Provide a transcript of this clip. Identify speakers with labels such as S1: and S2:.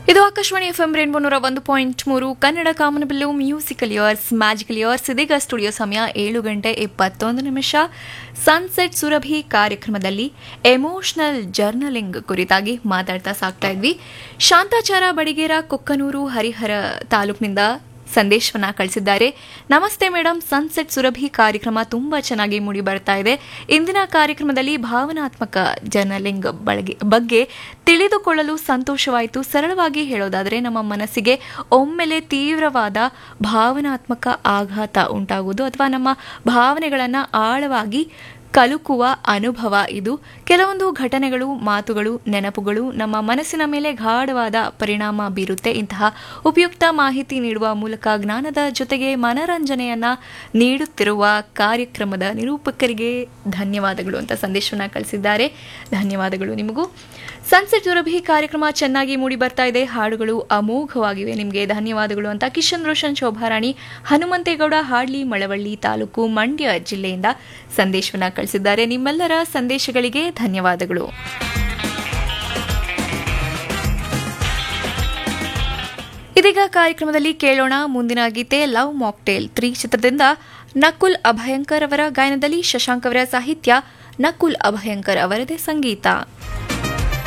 S1: ಇದು Akashvani F M rainbow ನೂರ ಒಂದು ಪಾಯಿಂಟ್ ಮೂರು ಕನ್ನಡ ಕಾಮನಬಿಲ್ಲು ಮ್ಯೂಸಿಕಲ್ ಇಯರ್ಸ್ ಮ್ಯಾಜಿಕಲ್ ಇಯರ್ಸ್ ಇದೀಗ ಸ್ಟುಡಿಯೋ ಸಮಯ ಏಳು ಗಂಟೆ ಇಪ್ಪತ್ತೊಂದು ನಿಮಿಷ ಸನ್ಸೆಟ್ ಸುರಭಿ ಕಾರ್ಯಕ್ರಮದಲ್ಲಿ ಎಮೋಷನಲ್ ಜರ್ನಲಿಂಗ್ ಕುರಿತಾಗಿ ಮಾತಾಡ್ತಾ ಸಾಕ್ತಾ ಇದ್ವಿ ಶಾಂತಾಚಾರ ಬಡಿಗೇರ ಕೊಕ್ಕನೂರು ಹರಿಹರ ತಾಲೂಕಿನಿಂದ ಸಂದೇಶವನ್ನ ಕಳಿಸಿದ್ದಾರೆ ನಮಸ್ತೆ ಮೇಡಮ್ ಸನ್ಸೆಟ್ ಸುರಭಿ ಕಾರ್ಯಕ್ರಮ ತುಂಬಾ ಚೆನ್ನಾಗಿ ಮೂಡಿ ಬರ್ತಾ ಇದೆ ಇಂದಿನ ಕಾರ್ಯಕ್ರಮದಲ್ಲಿ ಭಾವನಾತ್ಮಕ ಜರ್ನಲಿಂಗ್ ಬಳಗೆ ಬಗ್ಗೆ ತಿಳಿದುಕೊಳ್ಳಲು ಸಂತೋಷವಾಯಿತು ಸರಳವಾಗಿ ಹೇಳೋದಾದರೆ ನಮ್ಮ ಮನಸ್ಸಿಗೆ ಒಮ್ಮೆಲೆ ತೀವ್ರವಾದ ಭಾವನಾತ್ಮಕ ಆಘಾತ ಉಂಟಾಗುವುದು ಅಥವಾ ನಮ್ಮ ಭಾವನೆಗಳನ್ನು ಆಳವಾಗಿ ಕಲುಕುವ ಅನುಭವ ಇದು ಕೆಲವೊಂದು ಘಟನೆಗಳು ಮಾತುಗಳು ನೆನಪುಗಳು ನಮ್ಮ ಮನಸ್ಸಿನ ಮೇಲೆ ಗಾಢವಾದ ಪರಿಣಾಮ ಬೀರುತ್ತೆ ಇಂತಹ ಉಪಯುಕ್ತ ಮಾಹಿತಿ ನೀಡುವ ಮೂಲಕ ಜ್ಞಾನದ ಜೊತೆಗೆ ಮನರಂಜನೆಯನ್ನ ನೀಡುತ್ತಿರುವ ಕಾರ್ಯಕ್ರಮದ ನಿರೂಪಕರಿಗೆ ಧನ್ಯವಾದಗಳು ಅಂತ ಸಂದೇಶವನ್ನ ಕಳಿಸಿದ್ದಾರೆ ಧನ್ಯವಾದಗಳು ನಿಮಗೂ ಸನ್ಸೆಟ್ ಸುರಭಿ ಕಾರ್ಯಕ್ರಮ ಚೆನ್ನಾಗಿ ಮೂಡಿ ಬರ್ತಾ ಇದೆ ಹಾಡುಗಳು ಅಮೋಘವಾಗಿವೆ ನಿಮಗೆ ಧನ್ಯವಾದಗಳು ಅಂತ ಕಿಶನ್ ರೋಷನ್ ಶೋಭಾರಾಣಿ ಹನುಮಂತೇಗೌಡ ಹಾಡ್ಲಿ ಮಳವಳ್ಳಿ ತಾಲೂಕು ಮಂಡ್ಯ ಜಿಲ್ಲೆಯಿಂದ ಸಂದೇಶವನ್ನ ಕಳಿಸಿದ್ದಾರೆ ನಿಮ್ಮೆಲ್ಲರ ಸಂದೇಶಗಳಿಗೆ ಧನ್ಯವಾದಗಳು ಇದೀಗ ಕಾರ್ಯಕ್ರಮದಲ್ಲಿ ಕೇಳೋಣ ಮುಂದಿನ ಗೀತೆ ಲವ್ ಮಾಕ್ಟೇಲ್ ತ್ರೀ ಚಿತ್ರದಿಂದ ನಕುಲ್ ಅಭಯಂಕರ್ ಅವರ ಗಾಯನದಲ್ಲಿ ಶಶಾಂಕ್ ಅವರ ಸಾಹಿತ್ಯ ನಕುಲ್ ಅಭಯಂಕರ್ ಅವರದೇ ಸಂಗೀತ